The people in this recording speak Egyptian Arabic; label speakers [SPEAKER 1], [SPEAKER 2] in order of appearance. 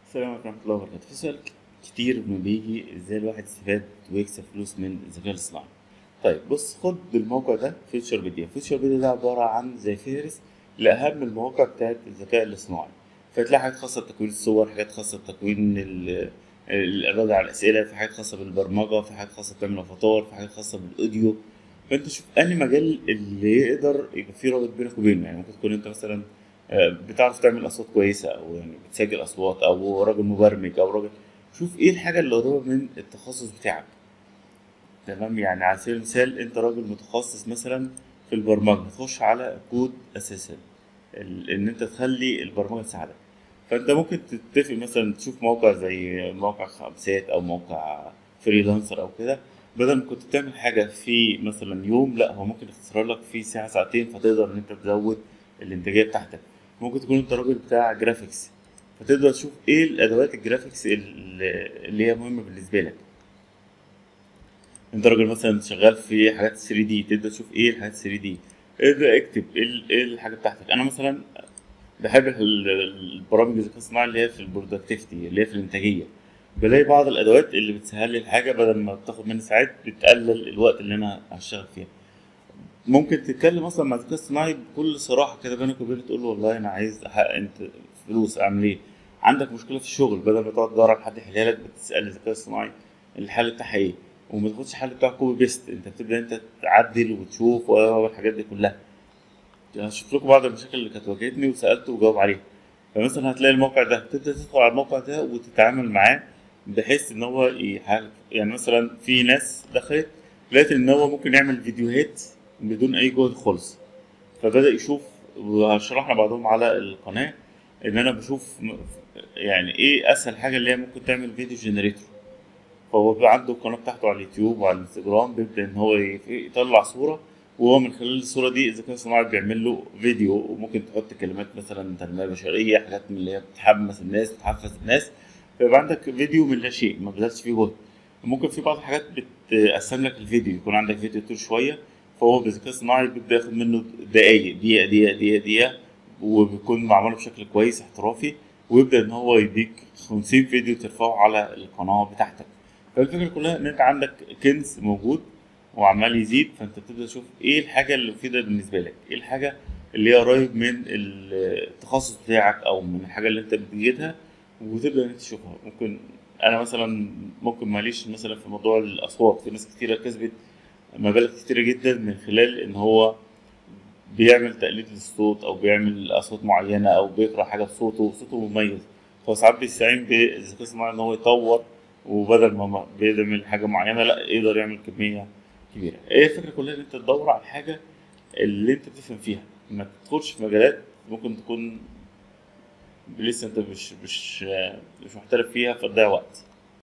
[SPEAKER 1] السلام عليكم ورحمة الله وبركاته في سؤال كتير ما بيجي ازاي الواحد يستفاد ويكسب فلوس من الذكاء الاصطناعي طيب بص خد الموقع ده فيوتشر بيديا فيوتشر بيديا ده عبارة عن زي فهرس لأهم المواقع بتاعت الذكاء الاصطناعي فتلاقي حاجات خاصة بتكوين الصور حاجات خاصة بتكوين ال- الإرادة على الأسئلة في حاجات خاصة بالبرمجة في حاجات خاصة بتعمل أفاتار في حاجات خاصة بالأوديو فأنت شوف أنهي مجال اللي يقدر يبقى فيه رابط بينك وبينه يعني ممكن تكون أنت مثلا آه، بتعرف تعمل أصوات كويسة أو يعني بتسجل أصوات أو راجل مبرمج أو راجل شوف إيه الحاجة اللي قريبة من التخصص بتاعك تمام يعني على سبيل المثال انت راجل متخصص مثلا في البرمجه تخش على كود اساسا ال- ان انت تخلي البرمجه تساعدك فانت ممكن تتفق مثلا تشوف موقع زي موقع خمسات او موقع فريلانسر او كده بدل ما كنت تعمل حاجه في مثلا يوم لا هو ممكن يختصر لك في ساعه ساعتين فتقدر ان انت تزود الانتاجيه بتاعتك ممكن تكون انت راجل بتاع جرافيكس فتقدر تشوف ايه الادوات الجرافيكس اللي اللي هي مهمه بالنسبه لك انت راجل مثلا شغال في حاجات 3 دي تبدا تشوف ايه الحاجات 3 دي ابدا اكتب ايه ال- ايه الحاجه بتاعتك انا مثلا بحب ال- البرامج الذكاء الصناعي اللي هي في البرودكتيفيتي اللي هي في الانتاجيه بلاقي بعض الادوات اللي بتسهل لي الحاجه بدل ما بتاخد مني ساعات بتقلل الوقت اللي انا هشتغل فيها ممكن تتكلم اصلا مع الذكاء الصناعي بكل صراحه كده بينك وبينه تقول له والله انا عايز احقق انت فلوس اعمل ايه عندك مشكله في الشغل بدل ما تقعد تدور على حد يحلها لك بتسال الذكاء الصناعي الحل بتاعها ايه وما تاخدش الحل بتاعك كوبي بيست انت بتبدا انت تعدل وتشوف والحاجات دي كلها هشوف لكم بعض المشاكل اللي كانت واجهتني وسالته وجاوب عليها فمثلا هتلاقي الموقع ده تبدا تدخل على الموقع ده وتتعامل معاه بحيث ان هو يحل يعني مثلا في ناس دخلت لقيت ان هو ممكن يعمل فيديوهات بدون اي جهد خالص فبدا يشوف وشرحنا بعضهم على القناه ان انا بشوف م- يعني ايه اسهل حاجه اللي هي ممكن تعمل فيديو جنريتور فهو بيبقى عنده القناه بتاعته على اليوتيوب وعلى الانستجرام بيبدا ان هو ي- يطلع صوره وهو من خلال الصوره دي الذكاء الصناعي بيعمل له فيديو وممكن تحط كلمات مثلا تنميه بشريه حاجات من اللي هي بتحمس الناس بتحفز الناس فيبقى عندك فيديو من لا شيء ما بذلش فيه جهد ممكن في بعض الحاجات بتقسم لك الفيديو يكون عندك فيديو طول شويه فهو بالذكاء الصناعي بيبدا ياخد منه دقايق دقيقه دقيقه دقيقه دقيقه وبيكون معمول بشكل كويس احترافي ويبدا ان هو يديك 50 فيديو ترفعه على القناه بتاعتك فالفكره كلها ان انت عندك كنز موجود وعمال يزيد فانت بتبدا تشوف ايه الحاجه اللي مفيده بالنسبه لك ايه الحاجه اللي هي قريب من التخصص بتاعك او من الحاجه اللي انت بتجيدها وتبدا ان انت تشوفها ممكن انا مثلا ممكن ماليش مثلا في موضوع الاصوات في ناس كتيره كسبت مبالغ كتيره جدا من خلال ان هو بيعمل تقليد للصوت او بيعمل اصوات معينه او بيقرا حاجه بصوته وصوته مميز فساعات بيستعين بالذكاء الصناعي ان هو يطور وبدل ما بيعمل حاجه معينه لا يقدر يعمل كميه كبيره هي الفكره كلها ان انت تدور على الحاجه اللي انت بتفهم فيها ما تدخلش في مجالات ممكن تكون لسه انت مش مش مش محترف فيها فتضيع وقت